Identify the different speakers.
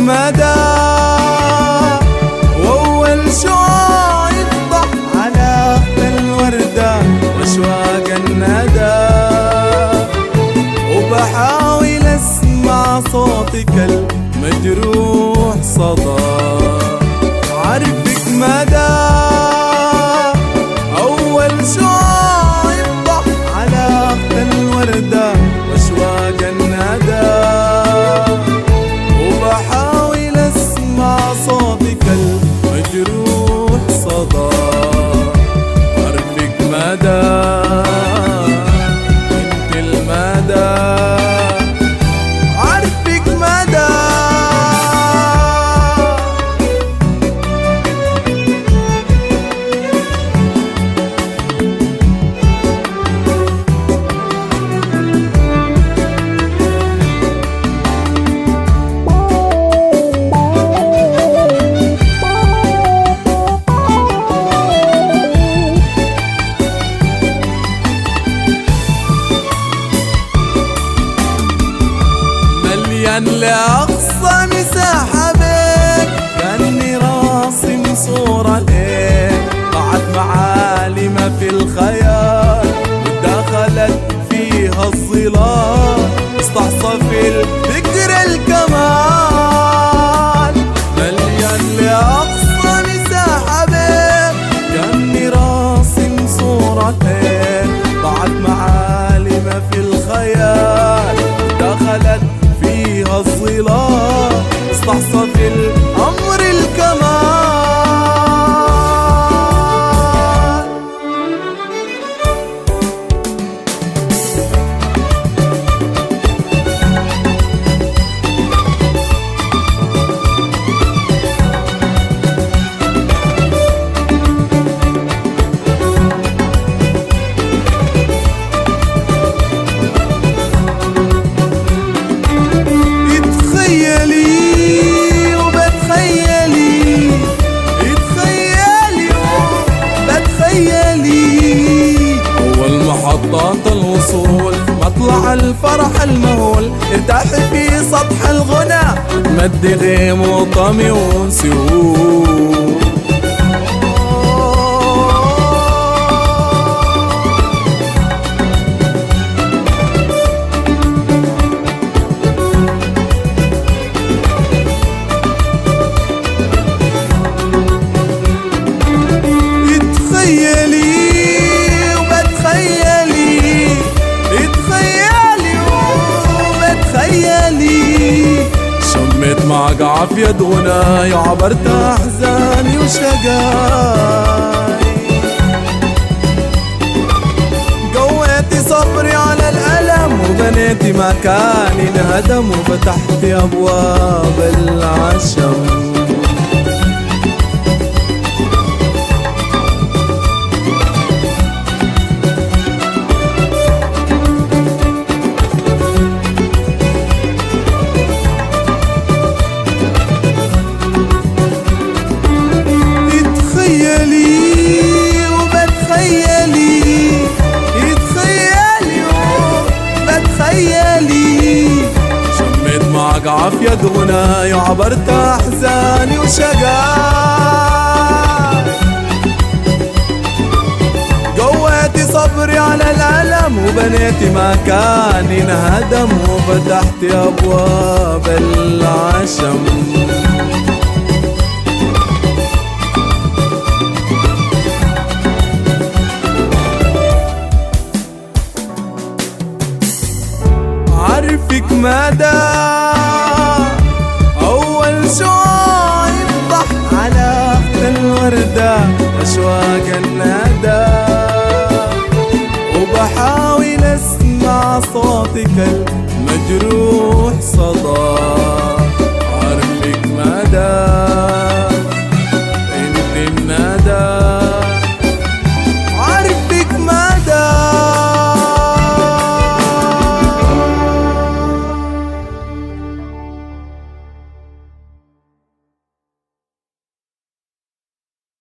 Speaker 1: مدى وأول شعاع يفضح على أخت الوردة وأشواق الندى وبحاول أسمع صوتك المجروح صدى عارفك مدى أول شعاع يفضح على أخت الوردة وأشواق الندى وبحاول اسمع صوتك المجروح صدى عرفك مدى انت المدى عرفك مدى مليان لأقصى مساحة بيك كأني راسم صورة ليك ضاعت معالم في الخيال ودخلت فيها الظلال استعصى في الفكر الكمال مليان لأقصى مساحة بيك كأني راسم صورة ليك ضاعت معالم في الخيال دخلت فيها الظلال استعصى في الأمر الكمال اتخيلي وبتخيلي اتخيلي وبتخيلي أول محطات الوصول مطلع الفرح المهول ارتاحي في سطح الغنى تمدي غيم وطمي وسهول اتخيلي وبتخيلي اتخيلي وبتخيلي شميت معك عافية غناي وعبرت أحزاني وشقاي قويتي صبري على الألم وبنيتي مكاني انهدم وفتحتي أبواب العشم اتخيلي وبتخيلي اتخيلي وبتخيلي شميت معك عافية غناي وعبرت أحزاني وشقاي قويتي صبري على الألم وبنيتي مكاني انهدم وفتحتي أبواب العشم عارفك مدى أول شعاع يفضح على أخت الوردة أشواق الندى وبحاول أسمع صوتك المجروح صدى عارفك مدى